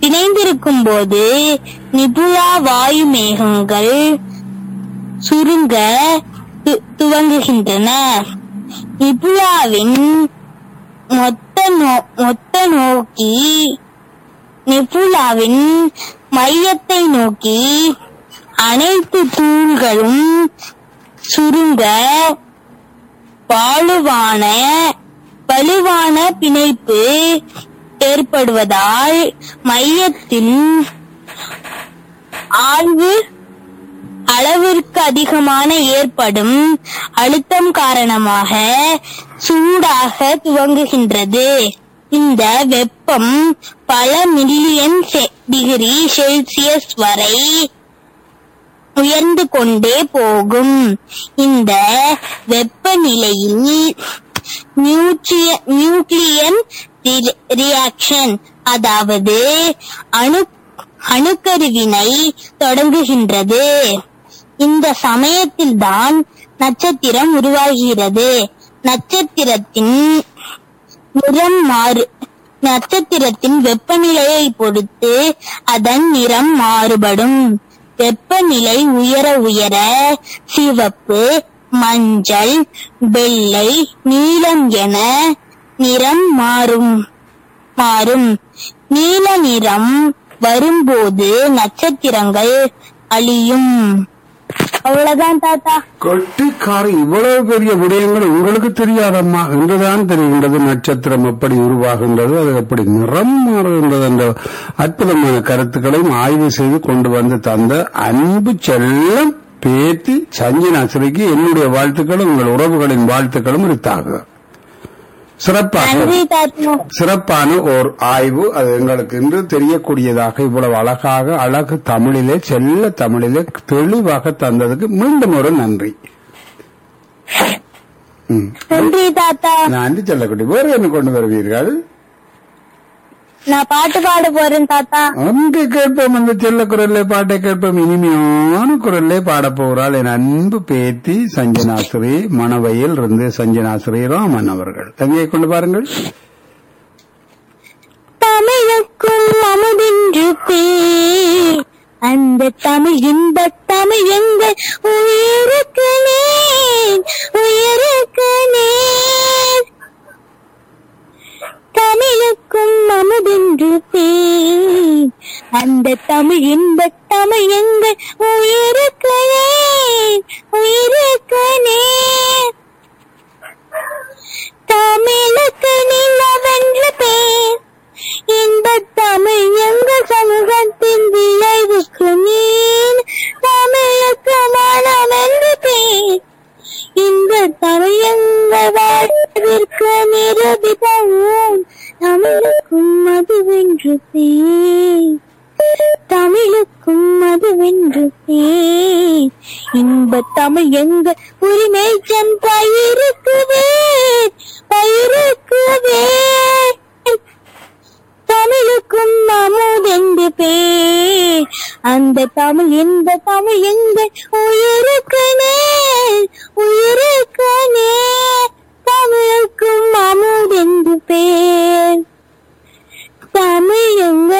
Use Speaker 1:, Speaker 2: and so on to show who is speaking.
Speaker 1: இணைந்திருக்கும் போது நிபுலா வாயு மேகங்கள் சுருங்க து- துவங்குகின்றன நிபுலாவின் மொத்த நோ- மொத்த நோக்கி நிபுலாவின் மையத்தை நோக்கி அனைத்து தூள்களும் சுருங்க வாழுவான வலுவான பிணைப்பு ஏற்படுவதால் மையத்தில் ஆழ்வு அளவிற்கு அதிகமான ஏற்படும் அழுத்தம் காரணமாக சூடாக துவங்குகின்றது இந்த வெப்பம் பல மில்லியன் செ- டிகிரி செல்சியஸ் வரை உயர்ந்து கொண்டே போகும் இந்த வெப்பநிலையில் நியூட்ரிய- நியூக்ளியன் ரி- ரியாக்ஷன் அதாவது அணு அணுக்கருவினை தொடங்குகின்றது இந்த சமயத்தில்தான் நட்சத்திரம் உருவாகிறது நட்சத்திரத்தின் நிறம் மாறு நட்சத்திரத்தின் வெப்பநிலையை பொறுத்து அதன் நிறம் மாறுபடும் வெப்பநிலை உயர உயர சிவப்பு மஞ்சள் வெள்ளை நீலம் என நிறம் மாறும் மாறும் நீல நிறம் வரும்போது நட்சத்திரங்கள் அழியும் அவ்வளவுதான் தாத்தா
Speaker 2: கொட்டிக்காரி இவ்வளவு பெரிய விடயங்கள் உங்களுக்கு தெரியாதம்மா என்றுதான் தெரிகின்றது நட்சத்திரம் எப்படி உருவாகின்றது அது எப்படி நிறம் மாறுகின்றது என்ற அற்புதமான கருத்துக்களையும் ஆய்வு செய்து கொண்டு வந்து தந்த அன்பு செல்லம் பேத்தி சஞ்சனாசிரிக்கு என்னுடைய வாழ்த்துக்களும் உங்கள் உறவுகளின் வாழ்த்துக்களும் இருத்தாக சிறப்பாக
Speaker 1: நன்றி தாத்தா
Speaker 2: சிறப்பான ஓர் ஆய்வு அது எங்களுக்கு இன்று தெரியக்கூடியதாக இவ்வளவு அழகாக அழகு தமிழிலே செல்ல தமிழிலே தெளிவாக தந்ததுக்கு மீண்டும் ஒரு நன்றி ம்.
Speaker 1: நன்றி தாத்தா
Speaker 2: நன்றி செல்லக்குட்டி வேறு என்ன கொண்டு வருவீர்கள்
Speaker 1: நான் பாட்டு பாட போறேன் தாத்தா
Speaker 2: அங்கே கேட்போம் அந்த செல்ல குரல்ல பாட்டை கேட்போம் இனிமையான குரல்லே பாட போகிறாள் என் அன்பு பேத்தி சஞ்சனாசிரி மணவையில் இருந்து சஞ்சனாசிரி ராமன் அவர்கள் எங்கே கொண்டு பாருங்கள்
Speaker 1: தமிழுக்கும் அமுதென்று பேர் அந்த தமிழ் இந்த தமிழ் எங்கள் உயிருக்கு நேர் உயிருக்கு நேர் தமிழுக்கும் அமுதென்று பேர் அந்த தமிழ் இந்த தமிழ் எங்கள் உயிருக்கு நேர் உயிருக்கு நேர் தமிழுக்கு நிலவென்று பேர் இந்த தமிழ் எங்கள் சமூகத்தின் விளைவுக்கு நீர் தமிழுக்கு மனம் என்று பேர் இந்த தமிழ் எங்கள் வாழ்விற்கு நிரூபிதவும் தமிழுக்கும் அதுவென்று பேர் தமிழுக்கும் அதுவென்று பேர் இன்ப தமிழ் எங்கள் உரிமை சென் பயிருக்கு வேர் பயிருக்கு வேர் தமிழுக்கும் அமுதென்று பேர் அந்த தமிழ் இந்த தமிழ் எங்கள் உயிருக்கு நேர் உயிருக்கு நேர் தமிழுக்கும் அமுதென்று பேர் தமிழ் எங்கள்